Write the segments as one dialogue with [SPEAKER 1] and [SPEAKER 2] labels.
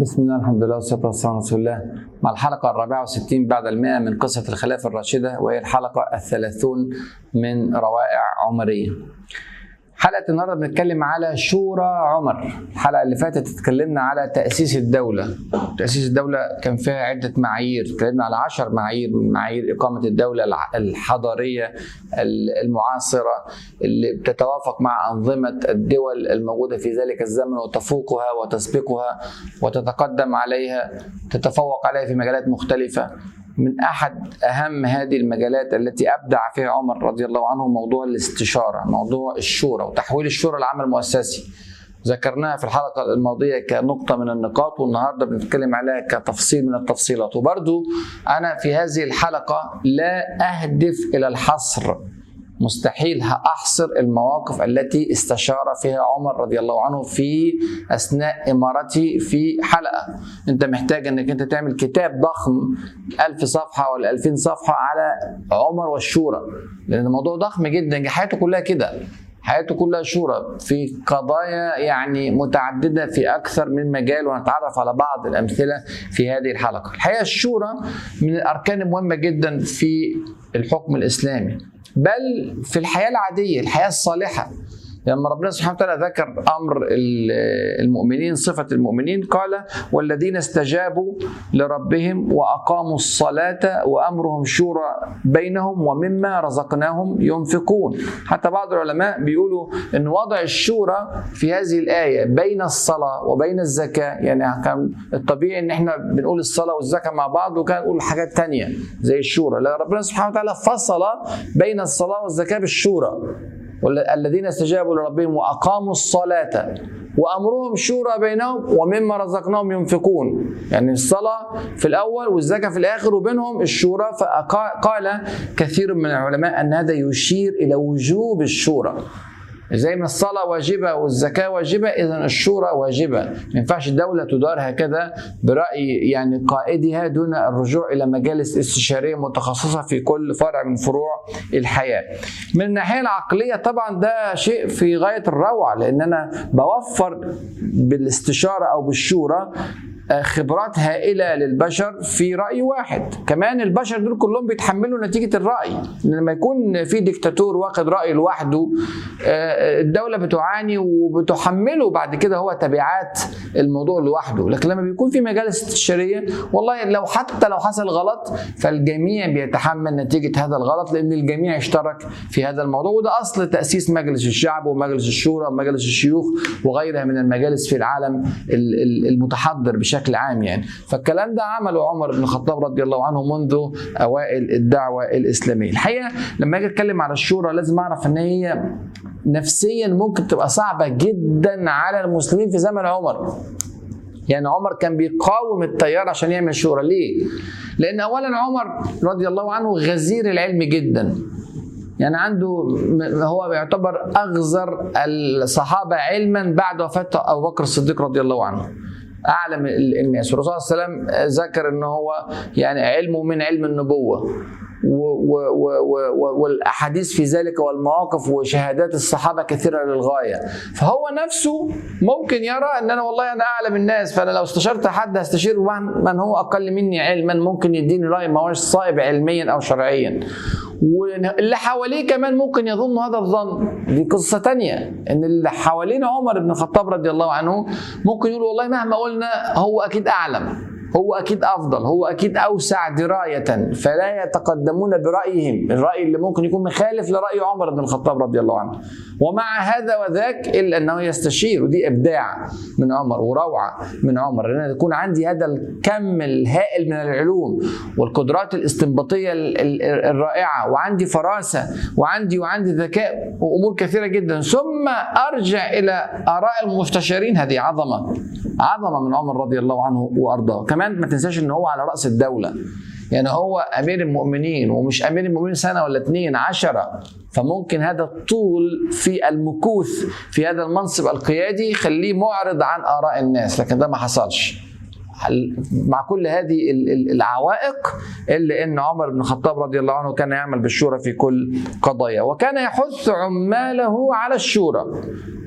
[SPEAKER 1] بسم الله الحمد لله والصلاة والسلام على رسول الله مع الحلقة الرابعة والستين بعد المئة من قصة الخلافة الراشدة وهي الحلقة الثلاثون من روائع عمرية حلقة النهاردة بنتكلم على شورى عمر الحلقة اللي فاتت اتكلمنا على تأسيس الدولة تأسيس الدولة كان فيها عدة معايير اتكلمنا على عشر معايير من معايير إقامة الدولة الحضارية المعاصرة اللي بتتوافق مع أنظمة الدول الموجودة في ذلك الزمن وتفوقها وتسبقها وتتقدم عليها تتفوق عليها في مجالات مختلفة من احد اهم هذه المجالات التي ابدع فيها عمر رضي الله عنه موضوع الاستشاره، موضوع الشورى وتحويل الشورى لعمل مؤسسي. ذكرناها في الحلقه الماضيه كنقطه من النقاط والنهارده بنتكلم عليها كتفصيل من التفصيلات وبرضو انا في هذه الحلقه لا اهدف الى الحصر مستحيل احصر المواقف التي استشار فيها عمر رضي الله عنه في اثناء امارته في حلقه انت محتاج انك انت تعمل كتاب ضخم ألف صفحه ولا 2000 صفحه على عمر والشورى لان الموضوع ضخم جدا حياته كلها كده حياته كلها شورى في قضايا يعني متعددة في أكثر من مجال ونتعرف على بعض الأمثلة في هذه الحلقة الحقيقة الشورى من الأركان المهمة جدا في الحكم الإسلامي بل في الحياة العادية الحياة الصالحة لما ربنا سبحانه وتعالى ذكر امر المؤمنين صفه المؤمنين قال والذين استجابوا لربهم واقاموا الصلاه وامرهم شورى بينهم ومما رزقناهم ينفقون حتى بعض العلماء بيقولوا ان وضع الشورى في هذه الايه بين الصلاه وبين الزكاه يعني كان الطبيعي ان احنا بنقول الصلاه والزكاه مع بعض وكان نقول حاجات تانية زي الشورى لا ربنا سبحانه وتعالى فصل بين الصلاه والزكاه بالشورى الذين استجابوا لربهم واقاموا الصلاه وامرهم شورى بينهم ومما رزقناهم ينفقون يعني الصلاه في الاول والزكاه في الاخر وبينهم الشورى فقال كثير من العلماء ان هذا يشير الى وجوب الشورى زي ما الصلاة واجبة والزكاة واجبة إذا الشورى واجبة ما ينفعش الدولة تدار هكذا برأي يعني قائدها دون الرجوع إلى مجالس استشارية متخصصة في كل فرع من فروع الحياة من الناحية العقلية طبعا ده شيء في غاية الروعة لأن أنا بوفر بالاستشارة أو بالشورى خبرات هائلة للبشر في رأي واحد كمان البشر دول كلهم بيتحملوا نتيجة الرأي لما يكون في ديكتاتور واخد رأي لوحده الدولة بتعاني وبتحمله بعد كده هو تبعات الموضوع لوحده لكن لما بيكون في مجالس استشارية والله لو حتى لو حصل غلط فالجميع بيتحمل نتيجة هذا الغلط لأن الجميع اشترك في هذا الموضوع وده أصل تأسيس مجلس الشعب ومجلس الشورى ومجلس الشيوخ وغيرها من المجالس في العالم المتحضر بشكل بشكل عام يعني فالكلام ده عمله عمر بن الخطاب رضي الله عنه منذ اوائل الدعوه الاسلاميه الحقيقه لما اجي اتكلم على الشورى لازم اعرف ان هي نفسيا ممكن تبقى صعبه جدا على المسلمين في زمن عمر يعني عمر كان بيقاوم التيار عشان يعمل شورى ليه لان اولا عمر رضي الله عنه غزير العلم جدا يعني عنده هو يعتبر اغزر الصحابه علما بعد وفاه ابو بكر الصديق رضي الله عنه اعلم الناس والرسول صلى الله عليه وسلم ذكر ان هو يعني علمه من علم النبوه والاحاديث في ذلك والمواقف وشهادات الصحابه كثيره للغايه فهو نفسه ممكن يرى ان انا والله انا اعلم الناس فانا لو استشرت حد هستشير من هو اقل مني علما ممكن يديني راي ما هوش صائب علميا او شرعيا واللي حواليه كمان ممكن يظنوا هذا الظن دي قصة تانية ان اللي حوالين عمر بن الخطاب رضي الله عنه ممكن يقولوا والله مهما قلنا هو اكيد اعلم هو اكيد افضل هو اكيد اوسع درايه فلا يتقدمون برايهم الراي اللي ممكن يكون مخالف لراي عمر بن الخطاب رضي الله عنه ومع هذا وذاك الا انه يستشير ودي ابداع من عمر وروعه من عمر ان يكون عندي هذا الكم الهائل من العلوم والقدرات الاستنباطيه الرائعه وعندي فراسه وعندي وعندي ذكاء وامور كثيره جدا ثم ارجع الى اراء المستشارين هذه عظمه عظمه من عمر رضي الله عنه وارضاه كمان ما تنساش ان هو على راس الدوله يعني هو امير المؤمنين ومش امير المؤمنين سنه ولا اتنين عشرة فممكن هذا الطول في المكوث في هذا المنصب القيادي يخليه معرض عن اراء الناس لكن ده ما حصلش مع كل هذه العوائق الا ان عمر بن الخطاب رضي الله عنه كان يعمل بالشورى في كل قضايا وكان يحث عماله على الشورى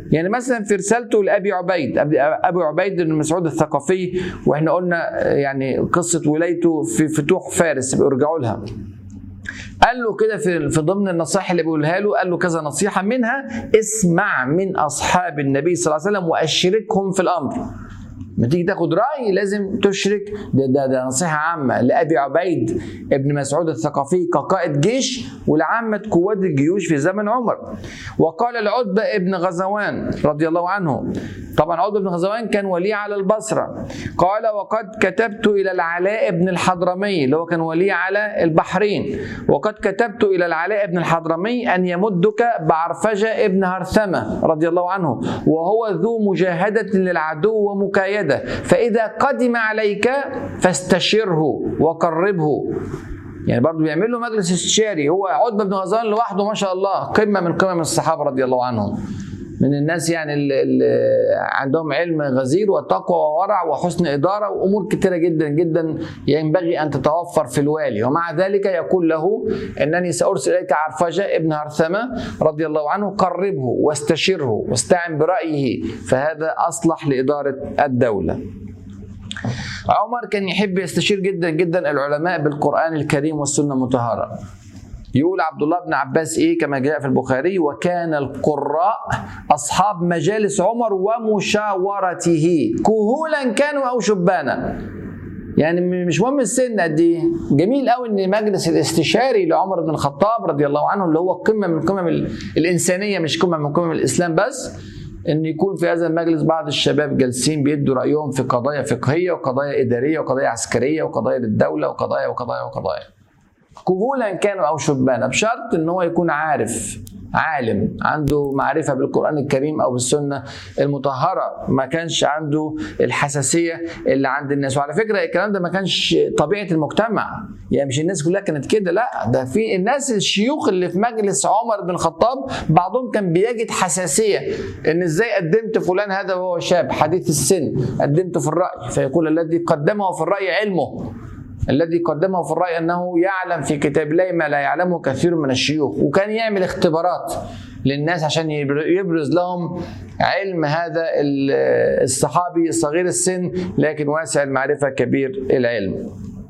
[SPEAKER 1] يعني مثلا في رسالته لابي عبيد ابي عبيد بن مسعود الثقفي واحنا قلنا يعني قصه ولايته في فتوح فارس ارجعوا لها قال له كده في في ضمن النصائح اللي بيقولها له قال له كذا نصيحه منها اسمع من اصحاب النبي صلى الله عليه وسلم واشركهم في الامر لما تيجي تاخد راي لازم تشرك ده, ده, ده نصيحه عامه لابي عبيد ابن مسعود الثقفي كقائد جيش ولعامه قوات الجيوش في زمن عمر وقال العتبه ابن غزوان رضي الله عنه طبعا عتبه بن غزوان كان ولي على البصره قال وقد كتبت الى العلاء بن الحضرمي اللي هو كان ولي على البحرين وقد كتبت الى العلاء بن الحضرمي ان يمدك بعرفجه ابن هرثمه رضي الله عنه وهو ذو مجاهده للعدو ومكايده فاذا قدم عليك فاستشره وقربه يعني برضه بيعمل له مجلس استشاري هو عتبه بن غزوان لوحده ما شاء الله قمه من قمم الصحابه رضي الله عنهم من الناس يعني اللي عندهم علم غزير وتقوى وورع وحسن إدارة وأمور كثيرة جدا جدا ينبغي أن تتوفر في الوالي ومع ذلك يقول له أنني سأرسل إليك عرفجة ابن هرثمة رضي الله عنه قربه واستشره واستعن برأيه فهذا أصلح لإدارة الدولة عمر كان يحب يستشير جدا جدا العلماء بالقرآن الكريم والسنة المطهرة يقول عبد الله بن عباس ايه كما جاء في البخاري وكان القراء اصحاب مجالس عمر ومشاورته كهولا كانوا او شبانا يعني مش مهم السن قد ايه جميل قوي ان مجلس الاستشاري لعمر بن الخطاب رضي الله عنه اللي هو قمه من قمم الانسانيه مش قمه من قمم الاسلام بس ان يكون في هذا المجلس بعض الشباب جالسين بيدوا رايهم في قضايا فقهيه وقضايا اداريه وقضايا عسكريه وقضايا للدوله وقضايا وقضايا وقضايا كهولا كانوا او شبانا بشرط ان هو يكون عارف عالم عنده معرفه بالقران الكريم او بالسنه المطهره ما كانش عنده الحساسيه اللي عند الناس وعلى فكره الكلام ده ما كانش طبيعه المجتمع يعني مش الناس كلها كانت كده لا ده في الناس الشيوخ اللي في مجلس عمر بن الخطاب بعضهم كان بيجد حساسيه ان ازاي قدمت فلان هذا وهو شاب حديث السن قدمته في الراي فيقول الذي قدمه في الراي علمه الذي قدمه في الرأي أنه يعلم في كتاب الله ما لا يعلمه كثير من الشيوخ وكان يعمل اختبارات للناس عشان يبرز لهم علم هذا الصحابي صغير السن لكن واسع المعرفة كبير العلم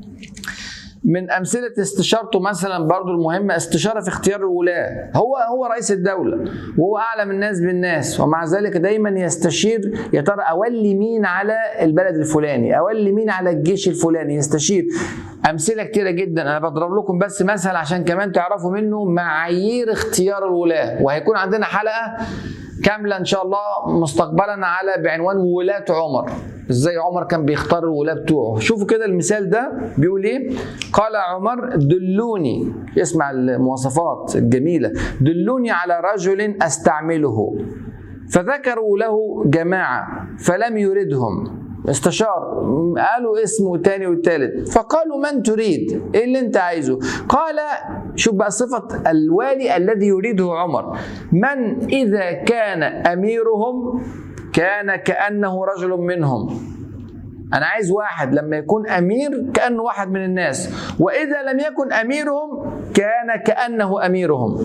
[SPEAKER 1] من امثله استشارته مثلا برضو المهمه استشاره في اختيار الولاه هو هو رئيس الدوله وهو اعلم الناس بالناس ومع ذلك دايما يستشير يا ترى اولي مين على البلد الفلاني اولي مين على الجيش الفلاني يستشير امثله كتيره جدا انا بضرب لكم بس مثل عشان كمان تعرفوا منه معايير اختيار الولاه وهيكون عندنا حلقه كامله ان شاء الله مستقبلا على بعنوان ولاه عمر ازاي عمر كان بيختار الولاة بتوعه شوفوا كده المثال ده بيقول ايه قال عمر دلوني اسمع المواصفات الجميلة دلوني على رجل استعمله فذكروا له جماعة فلم يردهم استشار قالوا اسمه تاني والتالت فقالوا من تريد ايه اللي انت عايزه قال شوف بقى صفة الوالي الذي يريده عمر من إذا كان أميرهم كان كأنه رجل منهم أنا عايز واحد لما يكون أمير كأنه واحد من الناس وإذا لم يكن أميرهم كان كأنه أميرهم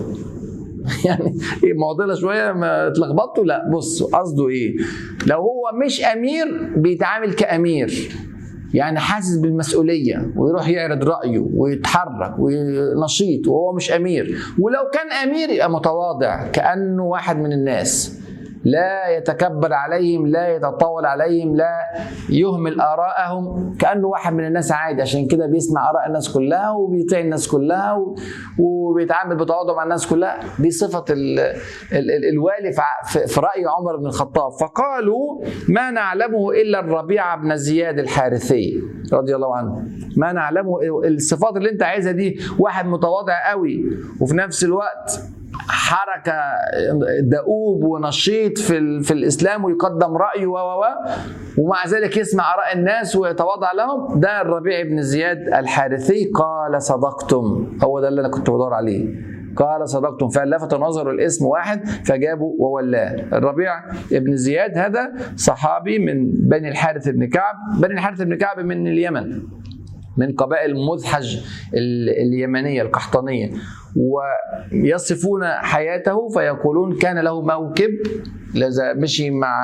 [SPEAKER 1] يعني ايه معضله شويه ما اتلخبطتوا لا بص قصده ايه لو هو مش امير بيتعامل كامير يعني حاسس بالمسؤولية ويروح يعرض رأيه ويتحرك ونشيط وهو مش أمير ولو كان أمير يبقى متواضع كأنه واحد من الناس لا يتكبر عليهم لا يتطاول عليهم لا يهمل آراءهم كأنه واحد من الناس عادي عشان كده بيسمع آراء الناس كلها وبيطيع الناس كلها و... وبيتعامل بتواضع مع الناس كلها دي صفة ال... ال... ال... الوالي في... في رأي عمر بن الخطاب فقالوا ما نعلمه إلا الربيع بن زياد الحارثي رضي الله عنه ما نعلمه الصفات اللي انت عايزها دي واحد متواضع قوي وفي نفس الوقت حركة دؤوب ونشيط في, في الإسلام ويقدم رأيه و و ومع ذلك يسمع آراء الناس ويتواضع لهم ده الربيع بن زياد الحارثي قال صدقتم هو ده اللي أنا كنت بدور عليه قال صدقتم فلفت نظر الاسم واحد فجابوا وولاه الربيع ابن زياد هذا صحابي من بني الحارث بن كعب بني الحارث بن كعب من اليمن من قبائل مذحج اليمنيه القحطانيه ويصفون حياته فيقولون كان له موكب لذا مشي مع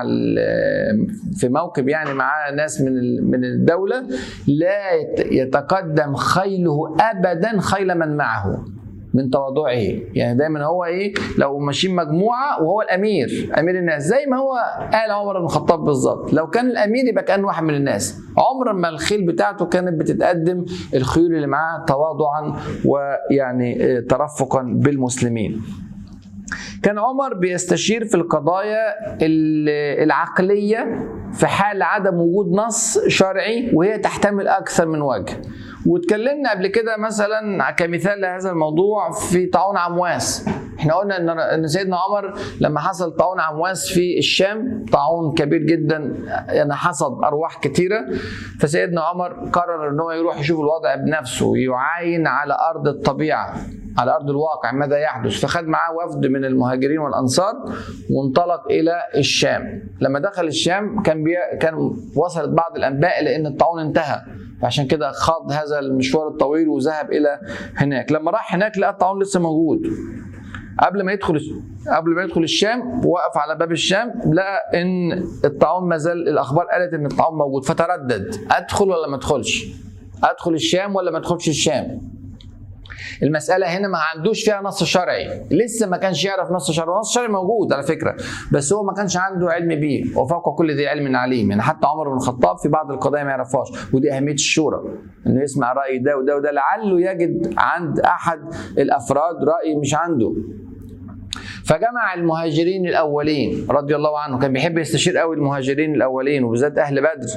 [SPEAKER 1] في موكب يعني معاه ناس من من الدوله لا يتقدم خيله ابدا خيل من معه من تواضعه يعني دايما هو ايه لو ماشيين مجموعه وهو الامير امير الناس زي ما هو قال عمر بن الخطاب بالظبط لو كان الامير يبقى كان واحد من الناس عمر ما الخيل بتاعته كانت بتتقدم الخيول اللي معاه تواضعا ويعني ترفقا بالمسلمين كان عمر بيستشير في القضايا العقليه في حال عدم وجود نص شرعي وهي تحتمل اكثر من وجه واتكلمنا قبل كده مثلا كمثال لهذا الموضوع في طاعون عمواس احنا قلنا ان سيدنا عمر لما حصل طاعون عمواس في الشام طاعون كبير جدا يعني حصد ارواح كثيره فسيدنا عمر قرر ان هو يروح يشوف الوضع بنفسه يعاين على ارض الطبيعه على ارض الواقع ماذا يحدث فخد معاه وفد من المهاجرين والانصار وانطلق الى الشام لما دخل الشام كان بي... كان وصلت بعض الانباء لان الطاعون انتهى فعشان كده خاض هذا المشوار الطويل وذهب الى هناك لما راح هناك لقى الطاعون لسه موجود قبل ما يدخل قبل ما يدخل الشام وقف على باب الشام لقى ان الطاعون ما زال الاخبار قالت ان الطاعون موجود فتردد ادخل ولا ما ادخلش ادخل الشام ولا ما ادخلش الشام المسألة هنا ما عندوش فيها نص شرعي لسه ما كانش يعرف نص شرعي نص شرعي موجود على فكرة بس هو ما كانش عنده علم بيه وفوق كل ذي علم عليم يعني حتى عمر بن الخطاب في بعض القضايا ما يعرفهاش ودي أهمية الشورى إنه يسمع رأي ده وده وده لعله يجد عند أحد الأفراد رأي مش عنده فجمع المهاجرين الاولين رضي الله عنه كان بيحب يستشير قوي المهاجرين الاولين وبالذات اهل بدر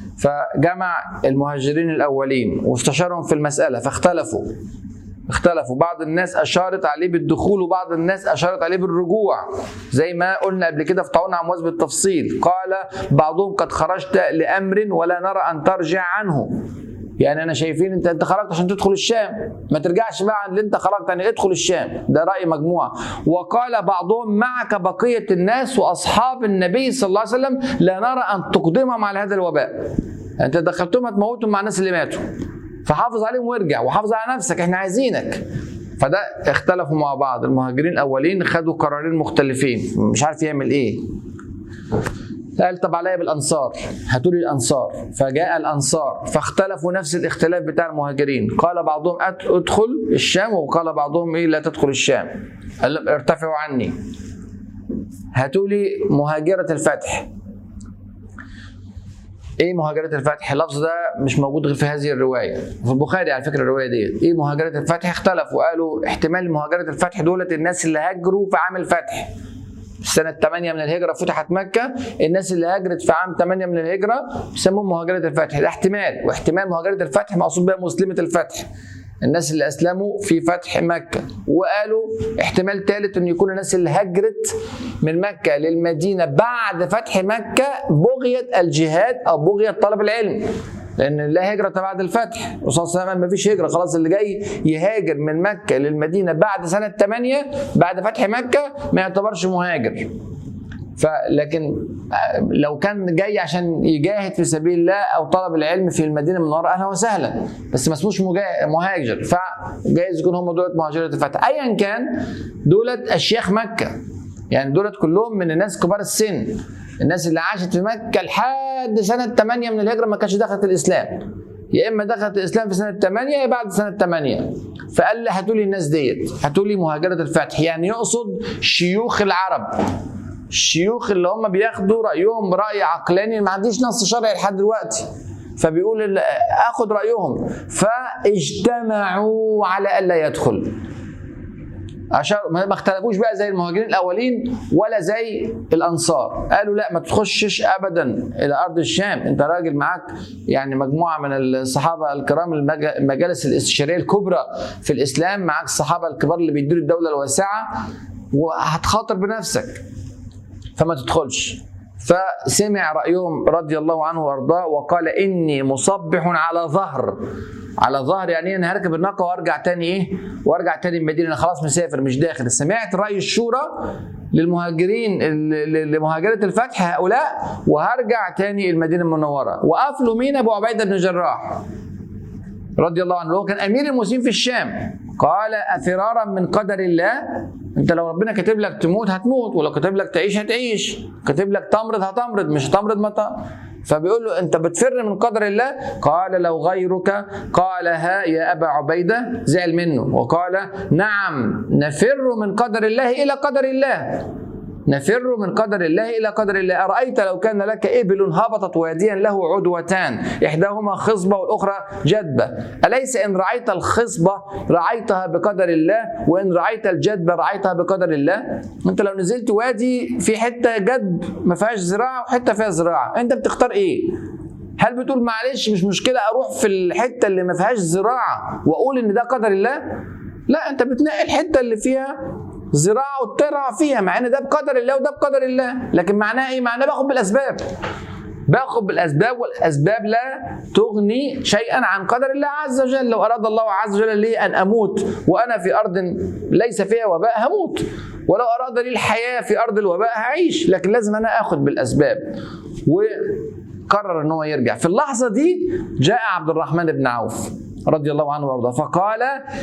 [SPEAKER 1] فجمع المهاجرين الاولين واستشارهم في المساله فاختلفوا اختلفوا بعض الناس اشارت عليه بالدخول وبعض الناس اشارت عليه بالرجوع زي ما قلنا قبل كده في طاعون عمواس بالتفصيل قال بعضهم قد خرجت لامر ولا نرى ان ترجع عنه يعني انا شايفين انت انت خرجت عشان تدخل الشام ما ترجعش بقى عن اللي انت خرجت يعني ادخل الشام ده راي مجموعه وقال بعضهم معك بقيه الناس واصحاب النبي صلى الله عليه وسلم لا نرى ان تقدمهم على هذا الوباء انت دخلتهم هتموتهم مع الناس اللي ماتوا فحافظ عليهم وارجع وحافظ على نفسك احنا عايزينك فده اختلفوا مع بعض المهاجرين الاولين خدوا قرارين مختلفين مش عارف يعمل ايه قال طب عليا بالانصار هاتوا لي الانصار فجاء الانصار فاختلفوا نفس الاختلاف بتاع المهاجرين قال بعضهم ادخل الشام وقال بعضهم ايه لا تدخل الشام قال ارتفعوا عني هاتوا لي مهاجره الفتح ايه مهاجرة الفتح؟ اللفظ ده مش موجود غير في هذه الرواية، في البخاري على فكرة الرواية ديت، ايه مهاجرة الفتح؟ اختلفوا قالوا احتمال مهاجرة الفتح دولت الناس اللي هاجروا في عام الفتح. سنة 8 من الهجرة فتحت مكة، الناس اللي هاجرت في عام 8 من الهجرة بيسموهم مهاجرة الفتح، ده احتمال، واحتمال مهاجرة الفتح مقصود بها مسلمة الفتح. الناس اللي اسلموا في فتح مكه وقالوا احتمال ثالث ان يكون الناس اللي هجرت من مكه للمدينه بعد فتح مكه بغيه الجهاد او بغيه طلب العلم لان لا هجره بعد الفتح الرسول صلى الله عليه وسلم ما فيش هجره خلاص اللي جاي يهاجر من مكه للمدينه بعد سنه 8 بعد فتح مكه ما يعتبرش مهاجر فلكن لو كان جاي عشان يجاهد في سبيل الله او طلب العلم في المدينه من وراء اهلا وسهلا بس ما اسموش مهاجر فجايز يكون هم دولت مهاجره الفتح ايا كان دولت اشياخ مكه يعني دولت كلهم من الناس كبار السن الناس اللي عاشت في مكه لحد سنه 8 من الهجره ما كانش دخلت الاسلام يا اما دخلت الاسلام في سنه 8 يا بعد سنه 8 فقال لي هاتوا لي الناس ديت هاتوا لي مهاجره الفتح يعني يقصد شيوخ العرب الشيوخ اللي هم بياخدوا رايهم راي عقلاني ما عنديش نص شرعي لحد دلوقتي فبيقول اخد رايهم فاجتمعوا على الا يدخل عشان ما اختلفوش بقى زي المهاجرين الاولين ولا زي الانصار قالوا لا ما تخشش ابدا الى ارض الشام انت راجل معاك يعني مجموعه من الصحابه الكرام المجالس الاستشاريه الكبرى في الاسلام معاك الصحابه الكبار اللي بيديروا الدوله الواسعه وهتخاطر بنفسك فما تدخلش فسمع رأيهم رضي الله عنه وارضاه وقال إني مصبح على ظهر على ظهر يعني انا هركب الناقه وارجع تاني ايه وارجع تاني المدينه انا خلاص مسافر مش داخل سمعت راي الشورى للمهاجرين لمهاجره الفتح هؤلاء وهرجع تاني المدينه المنوره وقفلوا مين ابو عبيده بن جراح رضي الله عنه هو كان امير المسلمين في الشام قال افرارا من قدر الله انت لو ربنا كاتب لك تموت هتموت ولو كاتب لك تعيش هتعيش كاتب لك تمرض هتمرض مش هتمرض ما ت- فبيقول له انت بتفر من قدر الله قال لو غيرك قالها يا ابا عبيده زعل منه وقال نعم نفر من قدر الله الى قدر الله نفر من قدر الله الى قدر الله ارايت لو كان لك ابل هبطت واديا له عدوتان احداهما خصبه والاخرى جدبه اليس ان رعيت الخصبه رعيتها بقدر الله وان رعيت الجدبه رعيتها بقدر الله انت لو نزلت وادي في حته جدب ما فيهاش زراعه وحته فيها زراعه انت بتختار ايه هل بتقول معلش مش مشكله اروح في الحته اللي ما فيهاش زراعه واقول ان ده قدر الله لا انت بتنقي الحته اللي فيها زراعه وترعى فيها مع ان ده بقدر الله وده بقدر الله لكن معناه ايه معناه باخد بالاسباب باخد بالاسباب والاسباب لا تغني شيئا عن قدر الله عز وجل لو اراد الله عز وجل لي ان اموت وانا في ارض ليس فيها وباء هموت ولو اراد لي الحياه في ارض الوباء هعيش لكن لازم انا اخد بالاسباب وقرر ان هو يرجع في اللحظه دي جاء عبد الرحمن بن عوف رضي الله عنه وارضاه فقال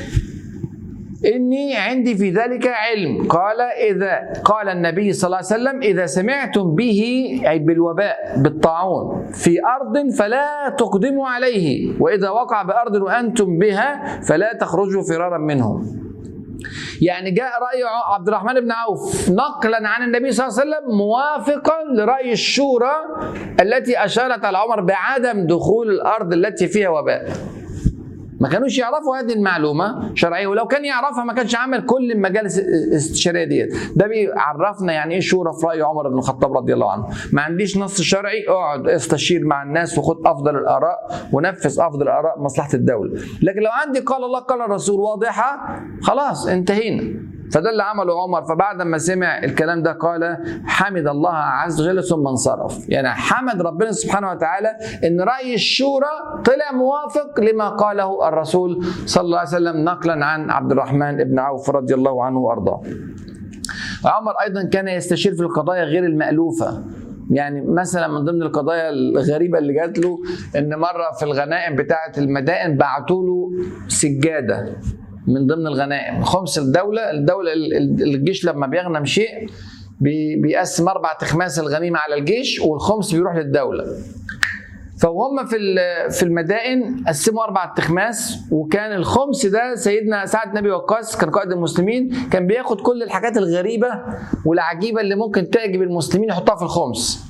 [SPEAKER 1] إني عندي في ذلك علم قال إذا قال النبي صلى الله عليه وسلم إذا سمعتم به أي بالوباء بالطاعون في أرض فلا تقدموا عليه وإذا وقع بأرض وأنتم بها فلا تخرجوا فرارا منه يعني جاء رأي عبد الرحمن بن عوف نقلا عن النبي صلى الله عليه وسلم موافقا لرأي الشورى التي أشارت على عمر بعدم دخول الأرض التي فيها وباء ما كانوش يعرفوا هذه المعلومه شرعيه ولو كان يعرفها ما كانش عمل كل المجالس الاستشاريه ديت ده بيعرفنا يعني ايه شورى في راي عمر بن الخطاب رضي الله عنه ما عنديش نص شرعي اقعد استشير مع الناس وخد افضل الاراء ونفذ افضل الاراء مصلحه الدوله لكن لو عندي قال الله قال الرسول واضحه خلاص انتهينا فده اللي عمله عمر فبعد ما سمع الكلام ده قال حمد الله عز وجل ثم انصرف يعني حمد ربنا سبحانه وتعالى ان راي الشورى طلع موافق لما قاله الرسول صلى الله عليه وسلم نقلا عن عبد الرحمن بن عوف رضي الله عنه وارضاه عمر ايضا كان يستشير في القضايا غير المالوفه يعني مثلا من ضمن القضايا الغريبه اللي جات له ان مره في الغنائم بتاعه المدائن بعتوا له سجاده من ضمن الغنائم خمس الدولة الدولة الجيش لما بيغنم شيء بيقسم أربع تخماس الغنيمة على الجيش والخمس بيروح للدولة فهم في في المدائن قسموا اربع تخماس وكان الخمس ده سيدنا سعد بن ابي وقاص كان قائد المسلمين كان بياخد كل الحاجات الغريبه والعجيبه اللي ممكن تعجب المسلمين يحطها في الخمس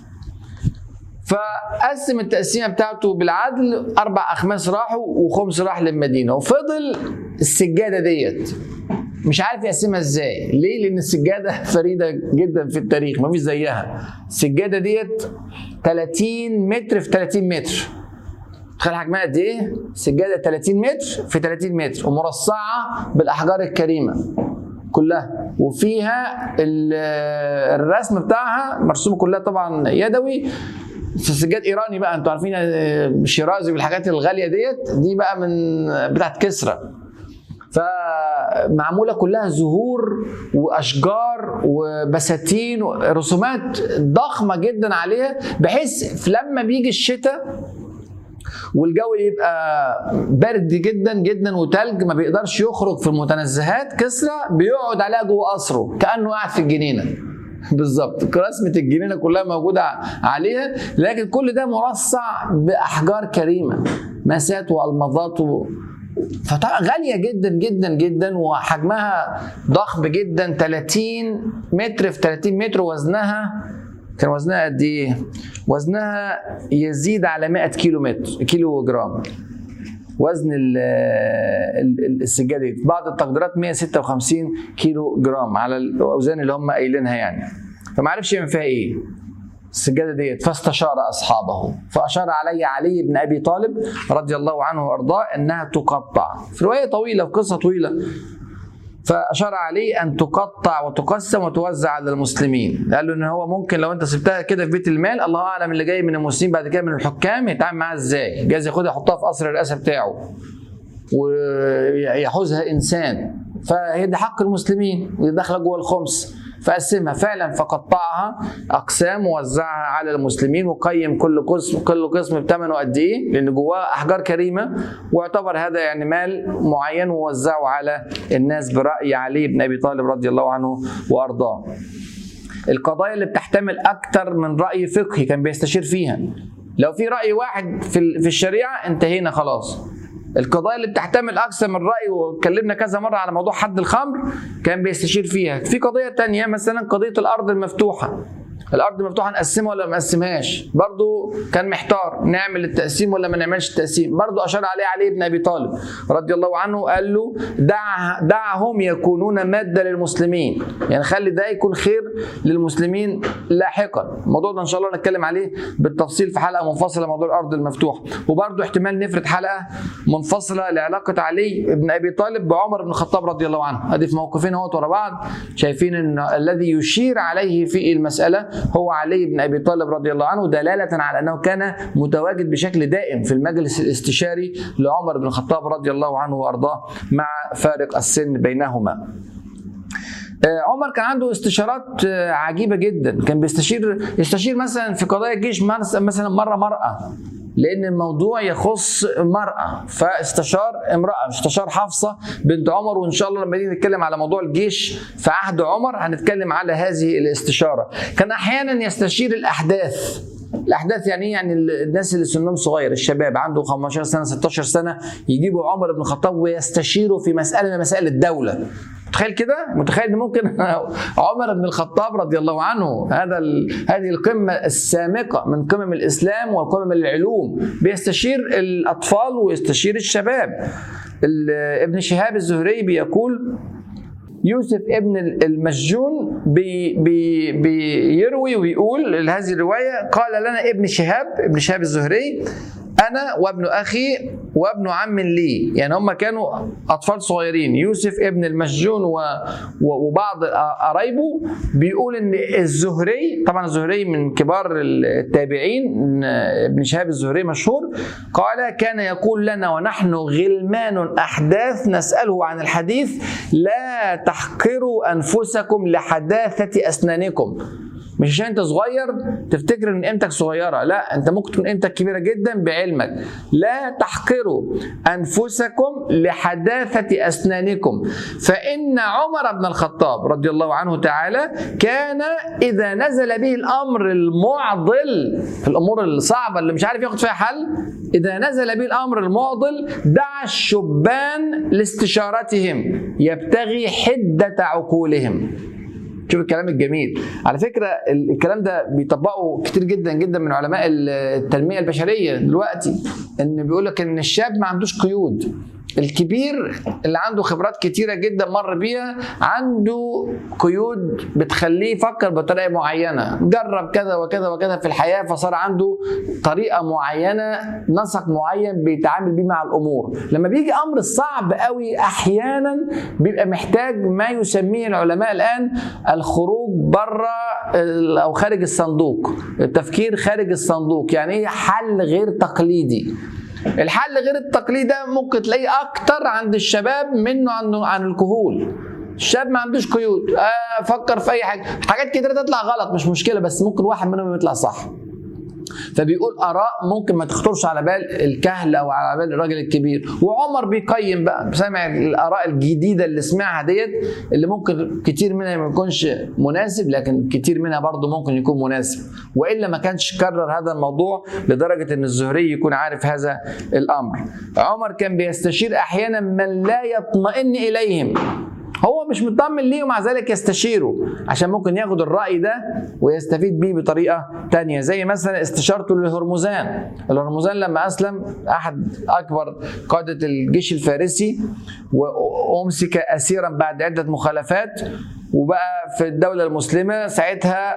[SPEAKER 1] فقسم التقسيمه بتاعته بالعدل اربع اخماس راحوا وخمس راح للمدينه وفضل السجاده ديت مش عارف يقسمها ازاي ليه لان السجاده فريده جدا في التاريخ مفيش زيها السجاده ديت 30 متر في 30 متر تخيل حجمها قد ايه السجاده 30 متر في 30 متر ومرصعه بالاحجار الكريمه كلها وفيها الرسم بتاعها مرسومه كلها طبعا يدوي في سجاد ايراني بقى انتوا عارفين شيرازي والحاجات الغاليه ديت دي بقى من بتاعت كسرى فمعموله كلها زهور واشجار وبساتين ورسومات ضخمه جدا عليها بحيث لما بيجي الشتاء والجو يبقى برد جدا جدا وتلج ما بيقدرش يخرج في المتنزهات كسرى بيقعد عليها جوه قصره كانه قاعد في الجنينه بالظبط رسمة الجنينة كلها موجودة عليها لكن كل ده مرصع بأحجار كريمة مسات وألمظات و... فطبعا غالية جدا جدا جدا وحجمها ضخم جدا 30 متر في 30 متر وزنها كان وزنها قد ايه؟ وزنها يزيد على 100 كيلو متر كيلو جرام وزن السجاده دي بعض التقديرات 156 كيلو جرام على الاوزان اللي هم قايلينها يعني فما عرفش يعمل فيها ايه السجاده ديت فاستشار اصحابه فاشار علي علي بن ابي طالب رضي الله عنه وارضاه انها تقطع في روايه طويله في قصه طويله فاشار عليه ان تقطع وتقسم وتوزع على المسلمين قال له ان هو ممكن لو انت سبتها كده في بيت المال الله اعلم اللي جاي من المسلمين بعد كده من الحكام يتعامل معاها ازاي جايز ياخدها يحطها في قصر الرئاسه بتاعه ويحوزها انسان فهي ده حق المسلمين وداخله جوه الخمس فقسمها فعلا فقطعها اقسام ووزعها على المسلمين وقيم كل قسم كل قسم بثمنه قد ايه لان جواه احجار كريمه واعتبر هذا يعني مال معين ووزعه على الناس براي علي بن ابي طالب رضي الله عنه وارضاه القضايا اللي بتحتمل اكتر من راي فقهي كان بيستشير فيها لو في راي واحد في في الشريعه انتهينا خلاص القضايا اللي بتحتمل اكثر من راي واتكلمنا كذا مره على موضوع حد الخمر كان بيستشير فيها في قضيه تانية مثلا قضيه الارض المفتوحه الارض مفتوحه نقسمها ولا ما نقسمهاش برضو كان محتار نعمل التقسيم ولا ما نعملش التقسيم برضو اشار عليه علي بن ابي طالب رضي الله عنه قال له دع دعهم يكونون ماده للمسلمين يعني خلي ده يكون خير للمسلمين لاحقا الموضوع ده ان شاء الله نتكلم عليه بالتفصيل في حلقه منفصله موضوع الارض المفتوحه وبرضو احتمال نفرد حلقه منفصله لعلاقه علي بن ابي طالب بعمر بن الخطاب رضي الله عنه ادي في موقفين اهوت ورا بعض شايفين ان الذي يشير عليه في المساله هو علي بن ابي طالب رضي الله عنه دلاله على انه كان متواجد بشكل دائم في المجلس الاستشاري لعمر بن الخطاب رضي الله عنه وارضاه مع فارق السن بينهما. عمر كان عنده استشارات عجيبه جدا كان بيستشير يستشير مثلا في قضايا الجيش مثلا مره مراه لان الموضوع يخص مراه فاستشار امراه استشار حفصه بنت عمر وان شاء الله لما نيجي نتكلم على موضوع الجيش في عهد عمر هنتكلم على هذه الاستشاره كان احيانا يستشير الاحداث الاحداث يعني يعني الناس اللي سنهم صغير الشباب عنده 15 سنه 16 سنه يجيبوا عمر بن الخطاب ويستشيروا في مساله من مسائل الدوله متخيل كده متخيل ان ممكن عمر بن الخطاب رضي الله عنه هذا هذه القمه السامقه من قمم الاسلام وقمم العلوم بيستشير الاطفال ويستشير الشباب ابن شهاب الزهري بيقول يوسف ابن المسجون بي بي بيروي ويقول هذه الروايه قال لنا ابن شهاب ابن شهاب الزهري انا وابن اخي وابن عم لي يعني هم كانوا اطفال صغيرين يوسف ابن المسجون و... و... وبعض قرايبه بيقول ان الزهري طبعا الزهري من كبار التابعين ابن شهاب الزهري مشهور قال كان يقول لنا ونحن غلمان احداث نساله عن الحديث لا تحقروا انفسكم لحداثه اسنانكم مش عشان انت صغير تفتكر ان قيمتك صغيره لا انت ممكن تكون قيمتك كبيره جدا بعلمك لا تحقروا انفسكم لحداثه اسنانكم فان عمر بن الخطاب رضي الله عنه تعالى كان اذا نزل به الامر المعضل في الامور الصعبه اللي مش عارف ياخد فيها حل اذا نزل به الامر المعضل دعا الشبان لاستشارتهم يبتغي حده عقولهم شوف الكلام الجميل على فكره الكلام ده بيطبقه كتير جدا جدا من علماء التنميه البشريه دلوقتي ان بيقول لك ان الشاب ما عندوش قيود الكبير اللي عنده خبرات كتيرة جدا مر بيها عنده قيود بتخليه يفكر بطريقة معينة جرب كذا وكذا وكذا في الحياة فصار عنده طريقة معينة نسق معين بيتعامل بيه مع الأمور لما بيجي أمر صعب قوي أحيانا بيبقى محتاج ما يسميه العلماء الآن الخروج بره أو خارج الصندوق التفكير خارج الصندوق يعني ايه حل غير تقليدي الحل غير التقليدي ده ممكن تلاقيه اكتر عند الشباب منه عن عن الكهول الشاب ما عندوش قيود آه فكر في اي حاجه حاجات كتير تطلع غلط مش مشكله بس ممكن واحد منهم يطلع صح فبيقول اراء ممكن ما تخطرش على بال الكهل او على بال الراجل الكبير وعمر بيقيم بقى سامع الاراء الجديده اللي سمعها ديت اللي ممكن كتير منها ما يكونش مناسب لكن كتير منها برضه ممكن يكون مناسب والا ما كانش كرر هذا الموضوع لدرجه ان الزهري يكون عارف هذا الامر عمر كان بيستشير احيانا من لا يطمئن اليهم هو مش مطمن ليه ومع ذلك يستشيره عشان ممكن ياخد الرأي ده ويستفيد بيه بطريقة تانية زي مثلا استشارته للهرمزان الهرمزان لما أسلم أحد أكبر قادة الجيش الفارسي وأمسك أسيرا بعد عدة مخالفات وبقى في الدولة المسلمة ساعتها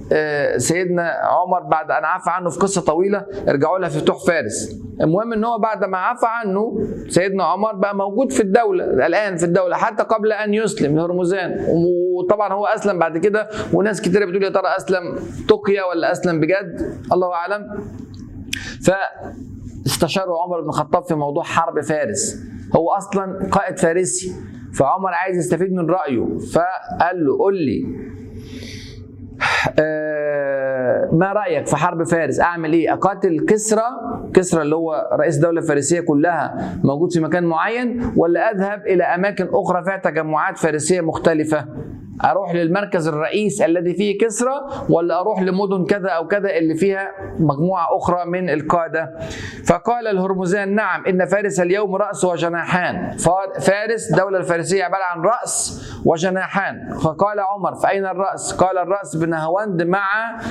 [SPEAKER 1] سيدنا عمر بعد ان عفى عنه في قصه طويله ارجعوا لها في فتوح فارس المهم ان هو بعد ما عفى عنه سيدنا عمر بقى موجود في الدوله الان في الدوله حتى قبل ان يسلم الهرمزان وطبعا هو اسلم بعد كده وناس كتير بتقول يا ترى اسلم تقيا ولا اسلم بجد الله اعلم فاستشاروا عمر بن الخطاب في موضوع حرب فارس هو اصلا قائد فارسي فعمر عايز يستفيد من رايه فقال له قول لي آه، ما رايك في حرب فارس اعمل ايه اقاتل كسرى كسرى اللي هو رئيس الدوله الفارسيه كلها موجود في مكان معين ولا اذهب الى اماكن اخرى فيها تجمعات فارسيه مختلفه اروح للمركز الرئيس الذي فيه كسرى ولا اروح لمدن كذا او كذا اللي فيها مجموعه اخرى من القاده فقال الهرمزان نعم ان فارس اليوم راس وجناحان فار- فارس الدوله الفارسيه عباره عن راس وجناحان فقال عمر فاين الراس قال الراس بنهوند مع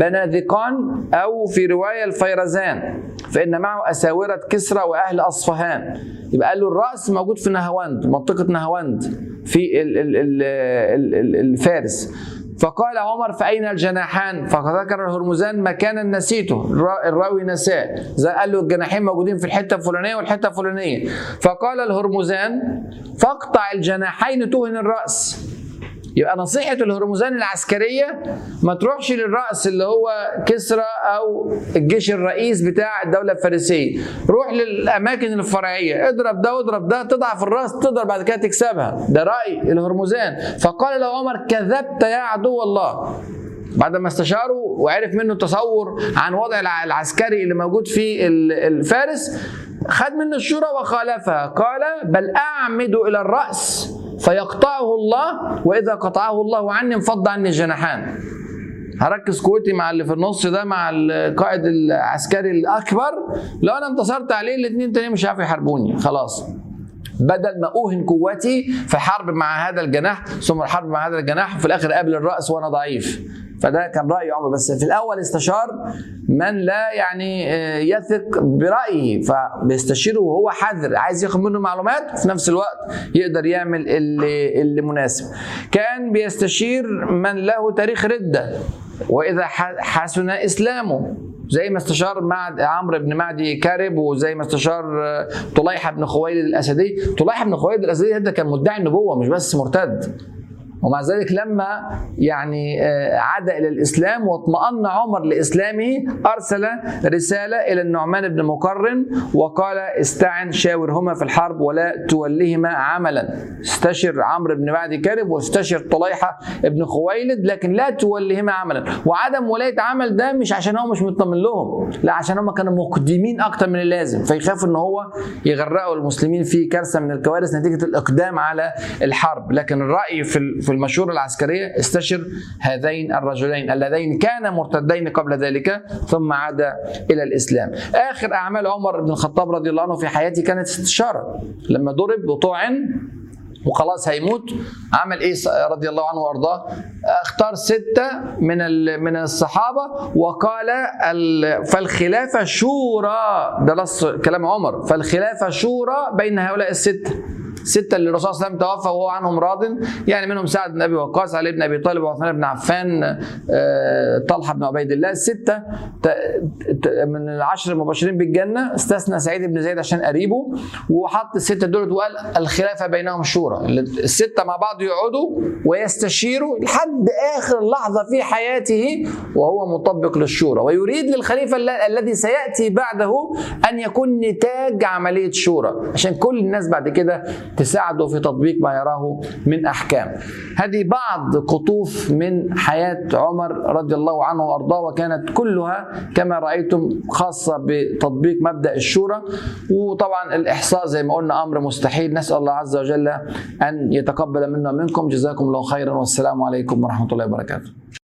[SPEAKER 1] بناذقان او في روايه الفيرزان فان معه اساوره كسرى واهل اصفهان يبقى قال له الراس موجود في نهاوند منطقه نهاوند في ال- ال- ال- ال- ال- الفارس فقال عمر فأين الجناحان؟ فذكر الهرمزان مكانا نسيته الرا- الراوي نساه زي قال له الجناحين موجودين في الحتة الفلانية والحتة الفلانية فقال الهرمزان فاقطع الجناحين تهن الرأس يبقى نصيحة الهرمزان العسكرية ما تروحش للرأس اللي هو كسرى أو الجيش الرئيس بتاع الدولة الفارسية روح للأماكن الفرعية اضرب ده واضرب ده تضعف الرأس تقدر بعد كده تكسبها ده رأي الهرمزان فقال له عمر كذبت يا عدو الله بعد ما استشاره وعرف منه تصور عن وضع الع- العسكري اللي موجود في ال- الفارس خد منه الشورى وخالفها قال بل أعمد إلى الرأس فيقطعه الله وإذا قطعه الله عني انفض عني الجناحان هركز قوتي مع اللي في النص ده مع القائد العسكري الأكبر لو أنا انتصرت عليه الاثنين تانيين مش هيعرفوا يحاربوني خلاص بدل ما اوهن قوتي في حرب مع هذا الجناح ثم الحرب مع هذا الجناح وفي الاخر قابل الراس وانا ضعيف فده كان راي عمر بس في الاول استشار من لا يعني آه، يثق برايه فبيستشيره وهو حذر عايز ياخد منه معلومات وفي نفس الوقت يقدر يعمل اللي, اللي مناسب كان بيستشير من له تاريخ رده واذا ح- حسن اسلامه زي ما استشار مع عمرو بن معدي كارب وزي ما استشار آه، طليحه بن خويلد الاسدي طليحه بن خويلد الاسدي ده كان مدعي النبوه مش بس مرتد ومع ذلك لما يعني آه، عاد الى الاسلام واطمأن عمر لاسلامه ارسل رساله الى النعمان بن مقرن وقال استعن شاورهما في الحرب ولا تولهما عملا استشر عمرو بن معدي كارب واستشر طليحه بن خويلد لكن لا تولهما عملا وعدم ولايه عمل ده مش عشان هو مش مطمن لهم لا عشان هم كانوا مقدمين اكتر من اللازم فيخافوا ان هو يغرقوا المسلمين في كارثه من الكوارث نتيجه الاقدام على الحرب لكن الراي في ال- في المشوره العسكريه استشر هذين الرجلين اللذين كانا مرتدين قبل ذلك ثم عاد الى الاسلام اخر اعمال عمر بن الخطاب رضي الله عنه في حياته كانت استشاره لما ضرب وطعن وخلاص هيموت عمل ايه رضي الله عنه وارضاه اختار ستة من ال- من الصحابة وقال ال- فالخلافة شورى ده نص كلام عمر فالخلافة شورى بين هؤلاء الستة ستة اللي الرسول صلى الله عليه وسلم توفى وهو عنهم راض يعني منهم سعد بن ابي وقاص علي بن ابي طالب وعثمان بن عفان آه، طلحه بن عبيد الله الستة ت- ت- من العشر المبشرين بالجنة استثنى سعيد بن زيد عشان قريبه وحط الستة دول وقال الخلافة بينهم شورى الستة مع بعض يقعدوا ويستشيروا لحد آخر لحظة في حياته وهو مطبق للشورى ويريد للخليفة الل- الذي سيأتي بعده أن يكون نتاج عملية شورى عشان كل الناس بعد كده تساعده في تطبيق ما يراه من أحكام هذه بعض قطوف من حياة عمر رضي الله عنه وأرضاه وكانت كلها كما رأيتم خاصة بتطبيق مبدأ الشورى وطبعا الإحصاء زي ما قلنا أمر مستحيل نسأل الله عز وجل أن يتقبل منا ومنكم جزاكم الله خيرا والسلام عليكم ورحمة الله وبركاته